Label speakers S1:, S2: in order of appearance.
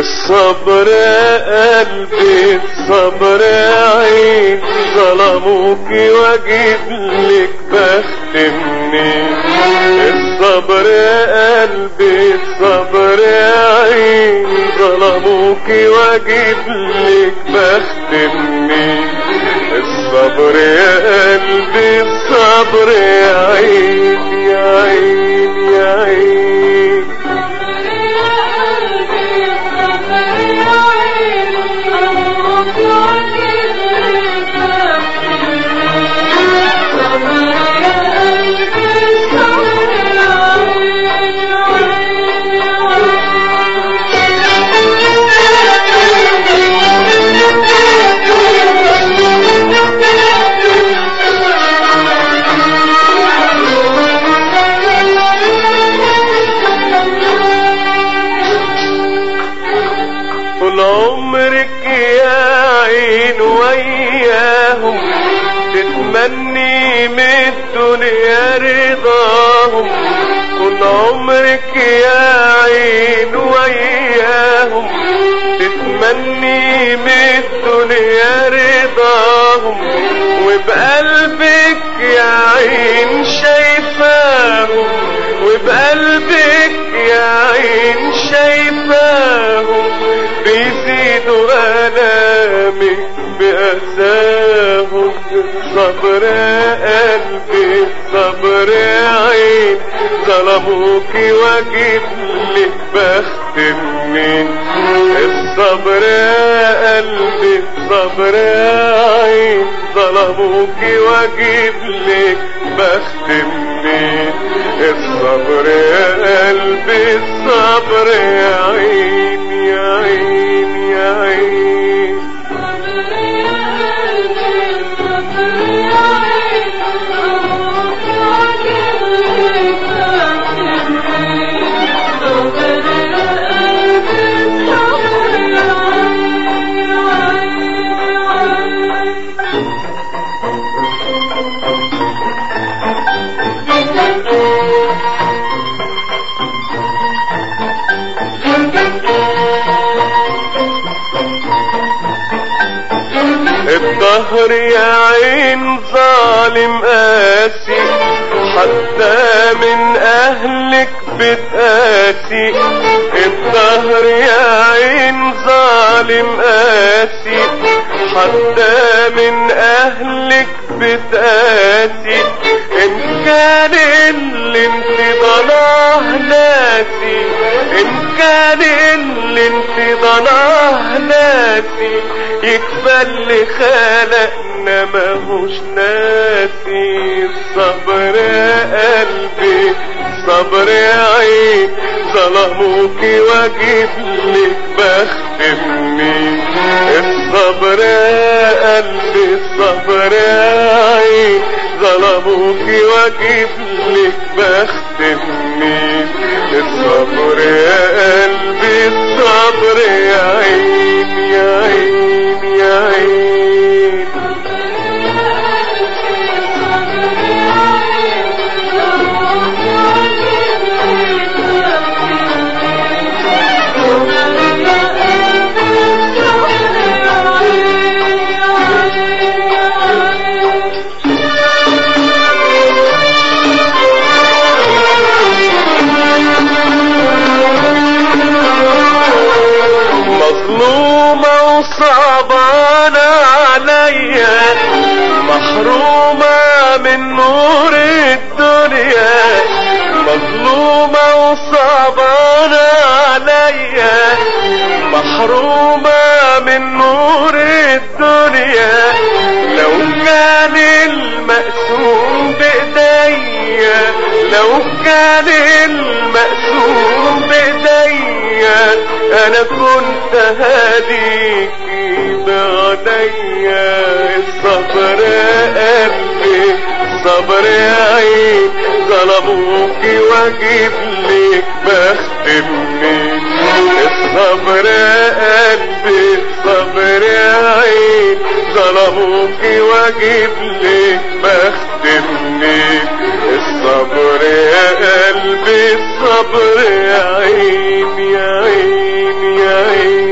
S1: الصبر يا قلبي الصبر يا عين ظلموك واجيب لك بخت منين الصبر يا قلبي الصبر يا عين ظلموك واجيب لك بخت منين الصبر يا قلبي الصبر يا عين يا عين يا عين طول عمرك يا عين وياهم تتمني من الدنيا رضاهم طول عمرك يا عين وياهم تتمني من الدنيا رضاهم وبقلبك يا عين شايفاهم وبقلبك يا عين شايفاهم بيزيدوا آلامك بأساهم صبر يا قلبي صبر يا عين ظلموك واجيب لك بخت منين الصبر يا قلبي الصبر يا عين ظلموك واجيب لك بخت منين الصبر يا قلبي الصبر يا عين يا عين يا عين الظهر يا عين ظالم قاسي حتى من اهلك بتقاسي الظهر يا عين ظالم قاسي حتى من اهلك بتقاسي ان كان اللي انت ضناه ناسي ان كان اللي انت ضناه ناسي يكفى اللي خلقنا ماهوش ناسي الصبر يا قلبي صبر يا عين ظلموك واجيب لك بخت منين الصبر يا قلبي الصبر يا عين ظلموك واجيب لك بخت منين الصبر يا قلبي الصبر يا عين يا عين يا عين مظلومة وصعبانة عليا محرومة من نور الدنيا مظلومة وصعبانة عليا محرومة من نور الدنيا لو كان المقسوم بإيديا لو كان المقسوم بإيديا أنا كنت هديكي بعديا الصبر يا قلبي صبر يا عين ظلموك واجيب لك بخت منين الصبر يا قلبي الصبر يا عين ظلموك واجيب لك بخت منين الصبر يا قلبي الصبر يا عين يا عين يا عين